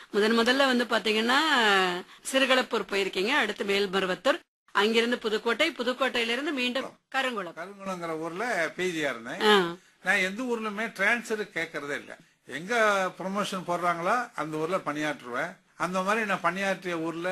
முதன் முதல்ல வந்து பாத்தீங்கன்னா சிறுகளப்பூர் போயிருக்கீங்க அடுத்து மேல்மருவத்தூர் அங்கிருந்து புதுக்கோட்டை புதுக்கோட்டையில இருந்து மீண்டும் கருங்குளம் கருங்குளங்கிற ஊர்ல பிஜியா இருந்தேன் ஆ, நான் எந்த ஊர்லயுமே டிரான்ஸ்ஃபர் கேட்கறதே இல்ல எங்க ப்ரொமோஷன் போடுறாங்களோ அந்த ஊர்ல பணியாற்றுவேன் அந்த மாதிரி நான் பணியாற்றிய ஊர்ல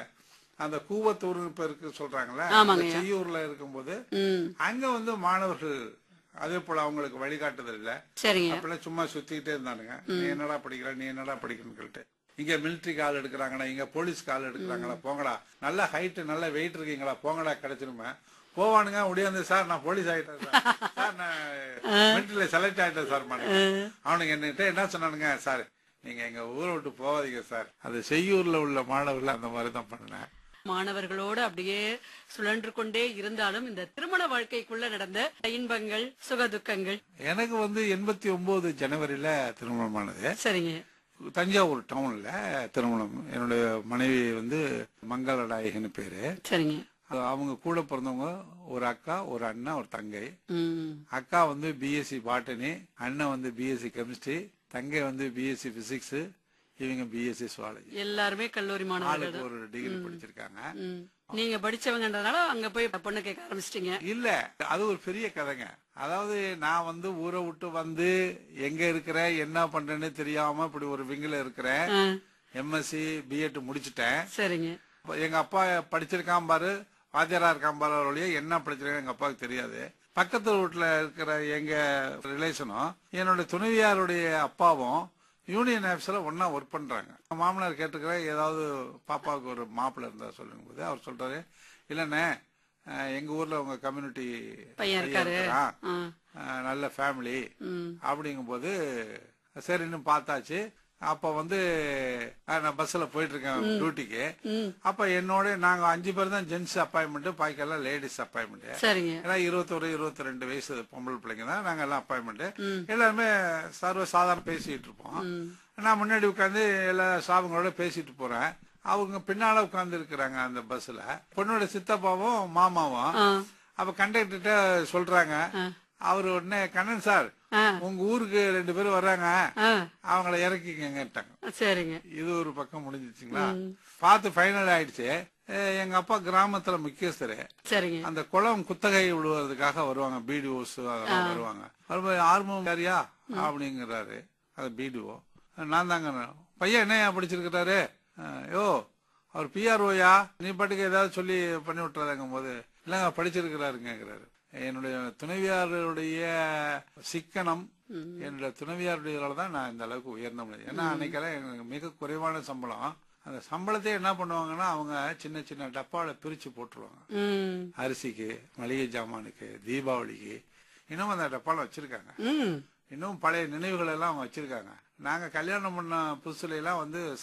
அந்த கூவத்தூர் இப்ப இருக்கு சொல்றாங்கல்ல அந்த ஆமாங்கய்யா. செய்யூர்ல இருக்கும்போது ம் அங்க வந்து மாணவர்கள் அதே போல அவங்களுக்கு வழிகாட்டுதல் இல்ல சரிங்க அப்பெல்லாம் சும்மா சுத்திக்கிட்டே இருந்தானுங்க நீ என்னடா படிக்கிற நீ என்னடா படிக்கணும்னு சொல்லிட்டு இங்க மிலிட்டரிக்கு ஆள் எடுக்கிறாங்கடா இங்க போலீஸ்க்கு ஆள் எடுக்கிறாங்களா போங்கடா நல்ல ஹைட் நல்ல வெயிட் இருக்கீங்களா போங்கடா கிடைச்சிருமே போவானுங்க முடியாது சார் நான் போலீஸ் ஆயிட்டேன் சார் சார் நான் மிலிட்டரியில செலக்ட் ஆயிட்டேன் சார் மானுங்க அவனுங்க என்கிட்ட என்ன சொன்னானுங்க சார் நீங்க எங்க ஊரை விட்டு போகாதீங்க சார் அது செய்யூர்ல உள்ள மாணவர்கள் அந்த மாதிரி தான் பண்ணினேன் மாணவர்களோடு அப்படியே சுழன்று கொண்டே இருந்தாலும் இந்த திருமண வாழ்க்கைக்குள்ள நடந்த இன்பங்கள் சுகதுக்கங்கள் எனக்கு வந்து எண்பத்தி ஒன்பது ஜனவரியில திருமணமானது சரிங்க தஞ்சாவூர் டவுன்ல திருமணம் என்னுடைய மனைவி வந்து மங்களநாயகன்னு பேரு சரிங்க அது அவங்க கூட பிறந்தவங்க ஒரு அக்கா ஒரு அண்ணா ஒரு தங்கை ம் அக்கா வந்து பிஎஸ்சி பாட்டனி அண்ணன் வந்து பிஎஸ்சி கெமிஸ்ட்ரி தங்கை வந்து பிஎஸ்சி பிசிக்ஸ் இவங்க பிஎஸ்சி சுவாலஜி எல்லாருமே கல்லூரி மாணவர்கள் ஆளுக்கு ஒரு டிகிரி படிச்சிருக்காங்க ம். நீங்க படிச்சவங்கன்றதுனால அங்க போய் பொண்ணு கேட்க ஆரம்பிச்சிட்டீங்க இல்ல அது ஒரு பெரிய கதைங்க அதாவது நான் வந்து ஊரை விட்டு வந்து எங்க இருக்கிறேன் என்ன பண்றேன்னு தெரியாம இப்படி ஒரு விங்கில இருக்கிறேன் ஆ, எம்எஸ்சி பிஎட் முடிச்சிட்டேன் சரிங்க அப்ப எங்க அப்பா படிச்சிருக்கான் பாரு வாத்தியாரா இருக்கான் பாரு ஒழிய என்ன படிச்சிருக்கேன் எங்க அப்பாவுக்கு தெரியாது பக்கத்து வீட்டுல இருக்கிற எங்க ரிலேஷனும் என்னோட துணைவியாருடைய அப்பாவும் யூனியன் ஆபீஸ்ல ஒன்னா ஒர்க் பண்றாங்க மாமனார் கேட்டுக்கிறேன் ஏதாவது பாப்பாவுக்கு ஒரு மாப்பிள்ளை இருந்தா சொல்லுங்க போது அவர் சொல்றாரு இல்லண்ணே அஹ், எங்க ஊர்ல உங்க கம்யூனிட்டி பையன் இருக்காரு ஆ, நல்ல ஃபேமிலி ம். அப்படிங்கும்போது சரின்னு பார்த்தாச்சு அப்ப வந்து அஹ், நான் பஸ்ல போயிட்டு இருக்கேன் டியூட்டிக்கு ம். அப்ப என்னோட நாங்க அஞ்சு பேர் தான் ஜென்ஸ் அப்பாயின்மெண்ட் பாக்கியெல்லாம் லேடிஸ் அப்பாயின்மெண்ட் சரிங்க ஏன்னா இருபத்தொரு இருபத்தி ரெண்டு வயசு பொம்பளை பிள்ளைங்க தான் நாங்க எல்லாம் அப்பாயின்மெண்ட் எல்லாருமே சர்வ சாதாரண பேசிட்டு இருப்போம் நான் முன்னாடி உட்காந்து எல்லா ஸ்டாஃபுங்களோட பேசிட்டு போறேன் அவங்க பின்னால உட்கார்ந்து இருக்கிறாங்க அந்த பஸ்ல பொண்ணோட சித்தப்பாவும் மாமாவும் ஆ, அப்ப கண்டக்டர்கிட்ட சொல்றாங்க அவர் உடனே கண்ணன் சார் ஆ. உங்க ஊருக்கு ரெண்டு பேரும் வர்றாங்க ஆ, அவங்கள இறக்கிக்கங்கட்டாங்க சரிங்க இது ஒரு பக்கம் முடிஞ்சிச்சுங்களா பார்த்து ஃபைனல் ஆயிடுச்சு அஹ் எங்க அப்பா கிராமத்துல முக்கியஸ்தரு சரிங்க அந்த குளம் குத்தகை விடுவதற்காக வருவாங்க பிடிஓஸ் அதெல்லாம் வருவாங்க வரும்போது ஆர்வம் யாரியா அப்படிங்கிறாரு அது பிடிஓ நான் தாங்க பையன் என்னையா படிச்சிருக்கிறாரு அஹ், யோ அவர் பிஆர்ஓயா நீ பாட்டுக்கு ஏதாவது சொல்லி பண்ணி விட்டுறாதங்கும் போது இல்லங்க படிச்சிருக்கிறாருங்கிறாரு என்னுடைய துணைவியாருடைய சிக்கனம் என்னுடைய துணைவியாருடைய தான் நான் இந்த அளவுக்கு உயர்ந்த முடியும் ஏன்னா அன்னைக்கெல்லாம் எனக்கு மிக குறைவான சம்பளம் அந்த சம்பளத்தை என்ன பண்ணுவாங்கன்னா அவங்க சின்ன சின்ன டப்பால பிரிச்சு போட்டுருவாங்க ம் அரிசிக்கு மளிகை ஜாமானுக்கு தீபாவளிக்கு இன்னும் அந்த டப்பால வச்சிருக்காங்க ம் இன்னும் பழைய நினைவுகள் எல்லாம் அவங்க வச்சிருக்காங்க நாங்க கல்யாணம் பண்ண புதுசுல எல்லாம் வந்து